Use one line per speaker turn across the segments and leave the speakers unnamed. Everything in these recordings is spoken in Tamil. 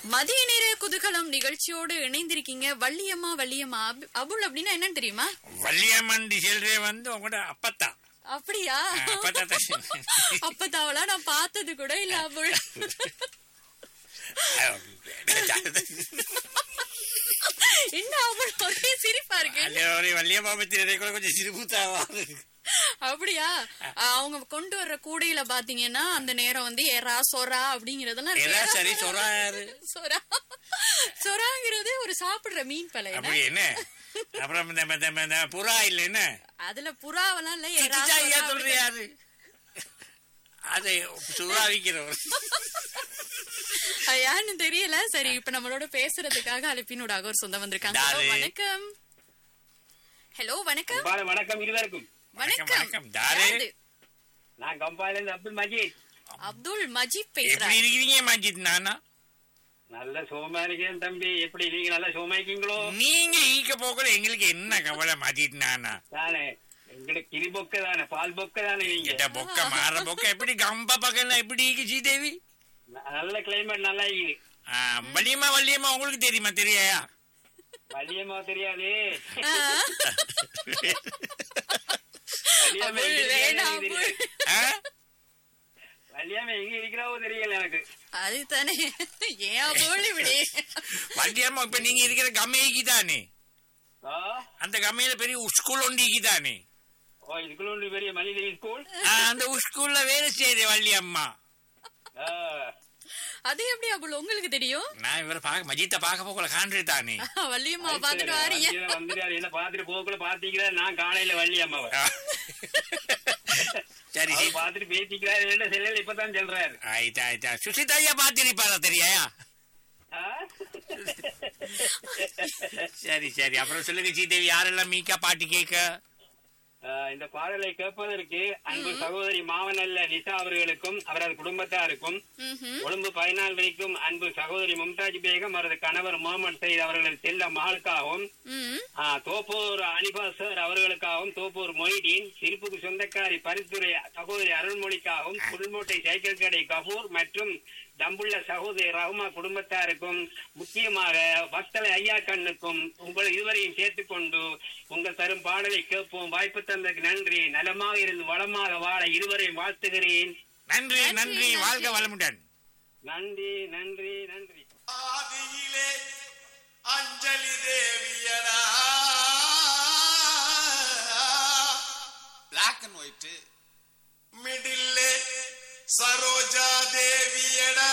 மதிய நேர குதூகலம் நிகழ்ச்சியோடு இணைந்திருக்கீங்க வள்ளியம்மா வள்ளியம்மா அபு- அபுல் அப்படின்னா என்னன்னு தெரியுமா
வள்ளியம்மண்டி செல்றே வந்து உங்களோட அப்பத்தா
அப்படியா
ஆ, அப்பத்தா தான்.
அப்பதாவளா நான் பார்த்தது கூட இல்ல அபுல் என்ன அபுல் ஒரே சிரிப்பா இருக்கு
அல்ல, ஒரு வள்ளியம்மா பத்தி நிறைய கூட கொஞ்சம் சிரிப்புத்தாவா
அப்படியா அவங்க கொண்டு வர்ற கூடையில பாத்தீங்கன்னா அந்த நேரம் வந்து எறா சொரா அப்படிங்கறதெல்லாம் இருக்கு.
எறா சரி, சொரா யாரு?
சொரா சொராங்கிறது ஒரு சாப்பிடுற மீன் பலை
அப்படி என்ன அப்புறம் இந்த- இந்த இந்த- இந்த புறா இல்ல என்ன
அதுல புறாவெல்லாம் இல்ல எறா
சிக்கிச்சா ஐயா
சொரா
சொல்ற யாரு அதை சுறா விக்கிறவர்
அது யாருன்னு தெரியல சரி இப்ப நம்மளோட பேசுறதுக்காக அழைப்பினூடாக ஒரு சொந்தம் வந்திருக்காங்க
யாரு?
Hello, வணக்கம் ஹலோ வணக்கம்
பாரு, வணக்கம் இருவருக்கும்
வணக்கம்
வணக்கம். யாரு?
யாரு?
நான் கம்பாயில இருந்து அப்துல் மஜீத்
அப்துல் மஜீத்
எப்படி
பேசுறாரு
இருக்கிறீங்க மஞ்சித் நானா
நல்ல சுகமா இருக்கேன் தம்பி எப்படி நீங்க நல்ல சுகமா இருக்கீங்களோ
நீங்க ஈக்க போக்கல எங்களுக்கு என்ன கவலை மஜித் நானா
தானே எங்களுக்கு கிளி பொக்க தானே பால் பொக்க தானே நீங்க
கிட்ட பொக்க மாற பொக்க எப்படி கம்ப பக்கம் எப்படி ஈக்கு ஸ்ரீதேவி
ந- நல்ல கிளைமேட் நல்லா இருக்குது
ஆ, வள்ளியம்மா வள்ளியம்மா உங்களுக்கு தெரியுமா தெரியாயா
வள்ளியம்மா தெரியாது
ஆ,
வள்ளியம்மா
அபுல்,
எங்க
வேணாம்
இருக்கிறாவோ
அபுல்.
தெரியாது.
ஆ?
வள்ளியம்மா எங்க இருக்கிறாவோ தெரியல எனக்கு
அதுதானே ஏன் அபுல் இப்படி
வள்ளியம்மா இப்ப நீங்க இருக்கிற கம்மைக்கு தானே
ஆ?
அந்த கம்மையில பெரிய ஸ்கூல் ஒண்டிக்கு தானே
ஓ இதுக்குள்ள ஒன்று பெரிய மனித ஸ்கூல்
ஆ, அந்த ஸ்கூல்ல வேலை செய்யுது வள்ளியம்மா
ஆ.
அது எப்படி அபுல் உங்களுக்கு தெரியும்
நான் இவரை பார்க்க மஜித்தை பார்க்க போக்கல காண்றே தானே
வள்ளியம்மா பாத்துட்டு வாரீங்க
வண்டியில வந்துட்டாரு என்ன பாத்துட்டு போக்குள்ள பாத்தீங்களா நான் காலையில வள்ளியம்மாவை
ஆ. சரி
அவர்
சரி
பாத்துட்டு பேசிக்கிறாரு என்ன செல்லல இப்பதான் சொல்றாரு
ஆயிட்டா ஆயிட்டா சுசிதா ஐயா பாத்திருப்பாரா தெரியாயா
ஆ?
சரி சரி அப்புறம் சொல்லுங்க சீதேவி யாரெல்லாம் மீக்கா பாட்டு கேட்க
ஆஹ் இந்த பாடலை கேட்பதற்கு அன்பு சகோதரி மாவனல்ல நிசா அவர்களுக்கும் அவரது குடும்பத்தாருக்கும்
ம்ஹும்.
கொழும்பு பதினாலு வரைக்கும் அன்பு சகோதரி மும்தாஜ் பேகம் அவரது கணவர் முகமது சயீத் அவர்களது செல்ல மகளுக்காகவும்
ம்.
ஆஹ் தோப்பூர் அனிபா சார் அவர்களுக்காகவும் தோப்பூர் மொய்தீன் சிரிப்புக்கு சொந்தக்காரி பரிந்துரை சகோதரி அருள்மொழிக்காகவும் புல்மோட்டை சைக்கிள் கடை கபூர் மற்றும் தம்புள்ள சகோதரி ரஹ்மா குடும்பத்தாருக்கும் முக்கியமாக வத்தலை ஐயா கண்ணுக்கும் உங்கள் இருவரையும் சேர்த்துக் கொண்டு உங்கள் தரும் பாடலை கேட்போம் வாய்ப்பு தந்ததுக்கு நன்றி நலமாக இருந்து வளமாக வாழ இருவரையும் வாழ்த்துகிறேன்
நன்றி
நன்றி,
நன்றி
நன்றி.
வாழ்க வளமுடன்
நன்றி நன்றி நன்றி
ஆதியிலே அஞ்சலி தேவியடா பிளாக் அண்ட் ஒயிட் மிடில்லே சரோஜா தேவியடா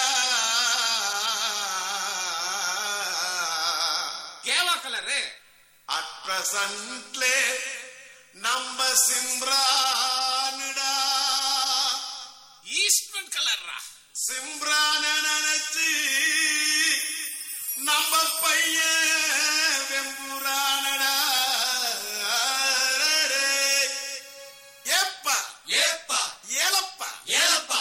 கேவா கலரு அட் பிரசன்ட்லே நம்ம சிம்ரானுடா ஈஸ்டர்ன் கலர்ரா சிம்ரான நினைச்சு நம்ம பையன் வெம்பு